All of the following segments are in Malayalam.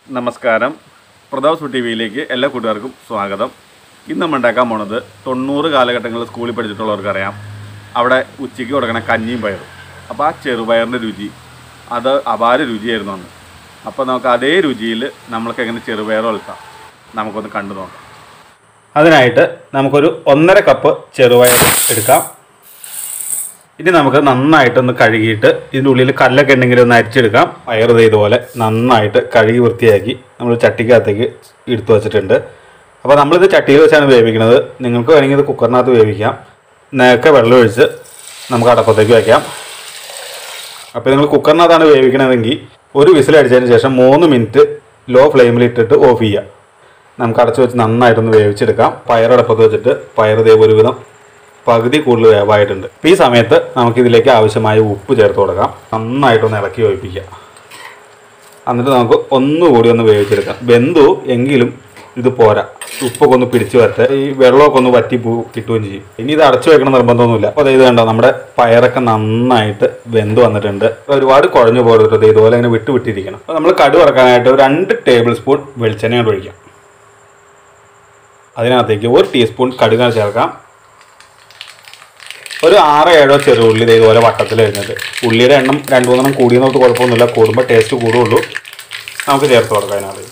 നമസ്കാരം പ്രതാപ് ടി വിയിലേക്ക് എല്ലാ കൂട്ടുകാർക്കും സ്വാഗതം ഇന്ന് നമ്മൾ ഉണ്ടാക്കാൻ പോണത് തൊണ്ണൂറ് കാലഘട്ടങ്ങളിൽ സ്കൂളിൽ പഠിച്ചിട്ടുള്ളവർക്കറിയാം അവിടെ ഉച്ചയ്ക്ക് കൊടുക്കണ കഞ്ഞിയും പയറും അപ്പോൾ ആ ചെറുപയറിൻ്റെ രുചി അത് അപാര രുചിയായിരുന്നു അന്ന് അപ്പോൾ നമുക്ക് അതേ രുചിയിൽ നമ്മൾക്ക് എങ്ങനെ ചെറുപയർ വളർത്താം നമുക്കൊന്ന് കണ്ടു നോക്കാം അതിനായിട്ട് നമുക്കൊരു ഒന്നര കപ്പ് ചെറുപയർ എടുക്കാം ഇനി നമുക്ക് നന്നായിട്ടൊന്ന് കഴുകിയിട്ട് ഇതിൻ്റെ ഉള്ളിൽ കല്ലൊക്കെ ഉണ്ടെങ്കിൽ ഒന്ന് അരിച്ചെടുക്കാം പയർ ദേ ഇതുപോലെ നന്നായിട്ട് കഴുകി വൃത്തിയാക്കി നമ്മൾ ചട്ടിക്കകത്തേക്ക് എടുത്തു വച്ചിട്ടുണ്ട് അപ്പോൾ നമ്മളിത് ചട്ടിയിൽ വെച്ചാണ് വേവിക്കുന്നത് നിങ്ങൾക്ക് വേണമെങ്കിൽ ഇത് കുക്കറിനകത്ത് വേവിക്കാം നേരത്തെ വെള്ളം ഒഴിച്ച് നമുക്ക് അടപ്പത്തേക്ക് വയ്ക്കാം അപ്പോൾ നിങ്ങൾ കുക്കറിനകത്താണ് വേവിക്കണതെങ്കിൽ ഒരു വിസിൽ അടിച്ചതിന് ശേഷം മൂന്ന് മിനിറ്റ് ലോ ഫ്ലെയിമിൽ ഇട്ടിട്ട് ഓഫ് ചെയ്യാം നമുക്ക് അടച്ചു വെച്ച് നന്നായിട്ടൊന്ന് വേവിച്ചെടുക്കാം പയറടപ്പത്ത് വെച്ചിട്ട് പയർ ദേ ഒരുവിധം പകുതി കൂടുതൽ വേവായിട്ടുണ്ട് അപ്പോൾ ഈ സമയത്ത് നമുക്ക് ഇതിലേക്ക് ആവശ്യമായ ഉപ്പ് ചേർത്ത് കൊടുക്കാം നന്നായിട്ടൊന്ന് ഇളക്കി യോജിപ്പിക്കുക എന്നിട്ട് നമുക്ക് ഒന്നുകൂടി ഒന്ന് വേവിച്ചെടുക്കാം വെന്തു എങ്കിലും ഇത് പോരാ ഉപ്പൊക്കെ ഒന്ന് പിടിച്ചു വരട്ടെ ഈ വെള്ളമൊക്കെ ഒന്ന് വറ്റി പൂ കിട്ടുകയും ചെയ്യും ഇനി ഇത് അടച്ചു വെക്കണം നിർബന്ധമൊന്നുമില്ല അപ്പോൾ ഇത് കണ്ടോ നമ്മുടെ പയറൊക്കെ നന്നായിട്ട് വെന്ത് വന്നിട്ടുണ്ട് ഒരുപാട് കുഴഞ്ഞു പോകരുത് ഇതുപോലെ ഇങ്ങനെ വിട്ട് വിട്ടിരിക്കണം അപ്പോൾ നമ്മൾ കടു വറക്കാനായിട്ട് ഒരു രണ്ട് ടേബിൾ സ്പൂൺ വെളിച്ചെണ്ണ കൊണ്ട് ഒഴിക്കാം അതിനകത്തേക്ക് ഒരു ടീസ്പൂൺ കടുക് ചേർക്കാം ഒരു ആറ് ഏഴോ ചെറുള്ളി ദേ ഇതുപോലെ വട്ടത്തിൽ വരുന്നത് ഉള്ളിയുടെ എണ്ണം രണ്ട് മൂന്നെണ്ണം കൂടിയെന്നോട്ട് കുഴപ്പമൊന്നുമില്ല കൂടുമ്പോൾ ടേസ്റ്റ് കൂടുള്ളൂ നമുക്ക് ചേർത്ത് കൊടുക്കാം അതിനകത്ത്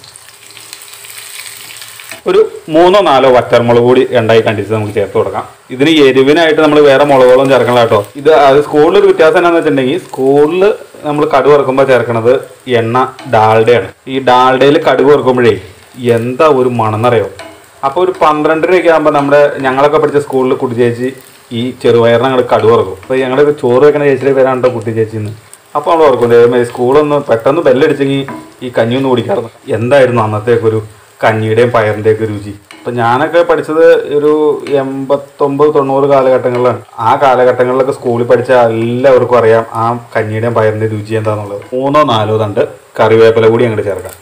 ഒരു മൂന്നോ നാലോ വറ്റർമുളക് കൂടി രണ്ടായി കണ്ടിച്ച് നമുക്ക് ചേർത്ത് കൊടുക്കാം ഇതിന് എരിവിനായിട്ട് നമ്മൾ വേറെ മുളകുകളും ചേർക്കണം കേട്ടോ ഇത് അത് സ്കൂളിൽ ഒരു വ്യത്യാസം എന്താണെന്ന് വെച്ചിട്ടുണ്ടെങ്കിൽ സ്കൂളിൽ നമ്മൾ കടുക് വറുക്കുമ്പോൾ ചേർക്കണത് എണ്ണ ഡാൽഡയാണ് ഈ ഡാൽഡയിൽ കടുക് വറുക്കുമ്പോഴേ എന്താ ഒരു മണമെന്നറിയോ അപ്പോൾ ഒരു പന്ത്രണ്ടരയൊക്കെ ആകുമ്പോൾ നമ്മുടെ ഞങ്ങളൊക്കെ പഠിച്ച സ്കൂളിൽ കുട്ടി ചേച്ചി ഈ ചെറുപയറിന് അങ്ങോട്ട് കടുക് വറക്കും അപ്പോൾ ഞങ്ങളുടെ ചോറ് വെക്കണ ചേച്ചിയുടെ പേരാണ്ടോ കുട്ടി ചേച്ചിന്ന് അപ്പോൾ നമ്മൾ ഓർക്കും ദൈവമേ സ്കൂളൊന്ന് പെട്ടെന്ന് ബെല്ലടിച്ചെങ്കിൽ ഈ കഞ്ഞിയൊന്ന് കുടിക്കാറുണ്ട് എന്തായിരുന്നു അന്നത്തേക്കൊരു കഞ്ഞിയുടെയും പയറിൻ്റെയൊക്കെ രുചി അപ്പം ഞാനൊക്കെ പഠിച്ചത് ഒരു എൺപത്തൊമ്പത് തൊണ്ണൂറ് കാലഘട്ടങ്ങളിലാണ് ആ കാലഘട്ടങ്ങളിലൊക്കെ സ്കൂളിൽ പഠിച്ച എല്ലാവർക്കും അറിയാം ആ കഞ്ഞിയുടെയും പയറിൻ്റെ രുചി എന്താണെന്നുള്ളത് മൂന്നോ നാലോ തണ്ട് കറിവേപ്പില കൂടി അങ്ങോട്ട് ചേർക്കാം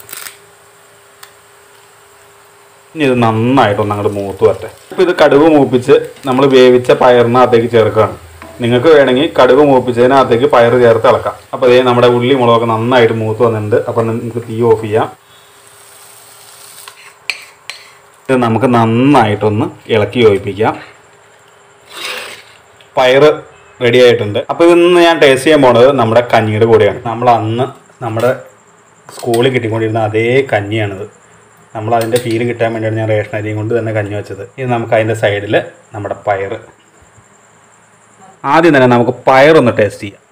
ഇനി ഇത് നന്നായിട്ടൊന്ന് അങ്ങോട്ട് മൂത്ത് വരട്ടെ ഇപ്പോൾ ഇത് കടുക് മൂപ്പിച്ച് നമ്മൾ വേവിച്ച പയറിനകത്തേക്ക് ചേർക്കുകയാണ് നിങ്ങൾക്ക് വേണമെങ്കിൽ കടുക് മൂപ്പിച്ചതിനകത്തേക്ക് പയർ ചേർത്ത് ഇളക്കാം അപ്പോൾ ഇതേ നമ്മുടെ ഉള്ളി മുളകൊക്കെ നന്നായിട്ട് മൂത്ത് വന്നിട്ടുണ്ട് അപ്പം നമുക്ക് തീ ഓഫ് ചെയ്യാം ഇത് നമുക്ക് നന്നായിട്ടൊന്ന് ഇളക്കി യോജിപ്പിക്കാം പയർ റെഡി ആയിട്ടുണ്ട് അപ്പോൾ ഇന്ന് ഞാൻ ടേസ്റ്റ് ചെയ്യാൻ പോണത് നമ്മുടെ കഞ്ഞിയുടെ കൂടെയാണ് നമ്മൾ അന്ന് നമ്മുടെ സ്കൂളിൽ കിട്ടിക്കൊണ്ടിരുന്ന അതേ കഞ്ഞിയാണിത് നമ്മൾ അതിൻ്റെ ഫീല് കിട്ടാൻ വേണ്ടിയാണ് ഞാൻ റേഷൻ അരിയും കൊണ്ട് തന്നെ കഞ്ഞി വെച്ചത് ഇത് നമുക്ക് അതിൻ്റെ സൈഡിൽ നമ്മുടെ പയർ ആദ്യം തന്നെ നമുക്ക് പയറൊന്ന് ടേസ്റ്റ് ചെയ്യാം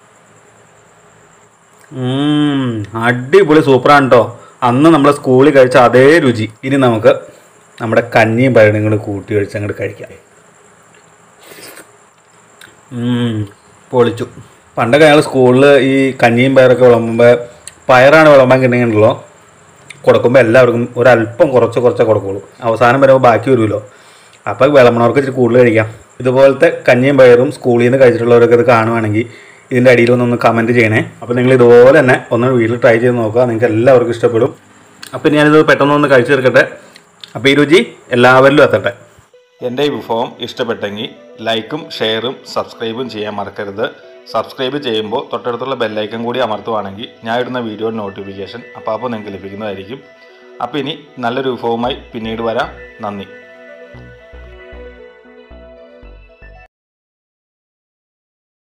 ഉം, അടിപൊളി സൂപ്പറാണ് കേട്ടോ അന്ന് നമ്മൾ സ്കൂളിൽ കഴിച്ച അതേ രുചി ഇനി നമുക്ക് നമ്മുടെ കഞ്ഞിയും പയറും കൂടി കൂട്ടി കഴിച്ച് അങ്ങോട്ട് കഴിക്കാം ഉം, പൊളിച്ചു പണ്ടൊക്കെ ഞങ്ങൾ സ്കൂളിൽ ഈ കഞ്ഞിയും പയറൊക്കെ വിളമ്പുമ്പോൾ പയറാണ് വിളമ്പാൻ കിട്ടുന്നുണ്ടല്ലോ കൊടുക്കുമ്പോൾ എല്ലാവർക്കും ഒരല്പം കുറച്ച് കുറച്ചേ കൊടുക്കുള്ളൂ അവസാനം വരുമ്പോൾ ബാക്കി വരുമല്ലോ അപ്പോൾ വിളമ്പണവർക്ക് ഇച്ചിരി കൂടുതൽ കഴിക്കാം ഇതുപോലത്തെ കഞ്ഞിയും പയറും സ്കൂളിൽ നിന്ന് കഴിച്ചിട്ടുള്ളവരൊക്കെ ഇത് കാണുവാണെങ്കിൽ ഇതിൻ്റെ അടിയിൽ ഒന്ന് കമൻറ്റ് ചെയ്യണേ അപ്പോൾ നിങ്ങൾ ഇതുപോലെ തന്നെ ഒന്ന് വീട്ടിൽ ട്രൈ ചെയ്ത് നോക്കുക നിങ്ങൾക്ക് എല്ലാവർക്കും ഇഷ്ടപ്പെടും അപ്പോൾ ഞാനിത് പെട്ടെന്നൊന്ന് കഴിച്ചു തീർക്കട്ടെ അപ്പോൾ ഈ രുചി എല്ലാവരിലും എത്തട്ടെ എൻ്റെ ഈ വിഭവം ഇഷ്ടപ്പെട്ടെങ്കിൽ ലൈക്കും ഷെയറും സബ്സ്ക്രൈബും ചെയ്യാൻ മറക്കരുത് സബ്സ്ക്രൈബ് ചെയ്യുമ്പോൾ തൊട്ടടുത്തുള്ള ബെല്ലൈക്കൻ കൂടി അമർത്തുവാണെങ്കിൽ ഞാൻ ഇടുന്ന വീഡിയോ നോട്ടിഫിക്കേഷൻ അപ്പോൾ അപ്പോൾ നിങ്ങൾക്ക് ലഭിക്കുന്നതായിരിക്കും അപ്പോൾ ഇനി നല്ലൊരു വിഭവമായി പിന്നീട് വരാം നന്ദി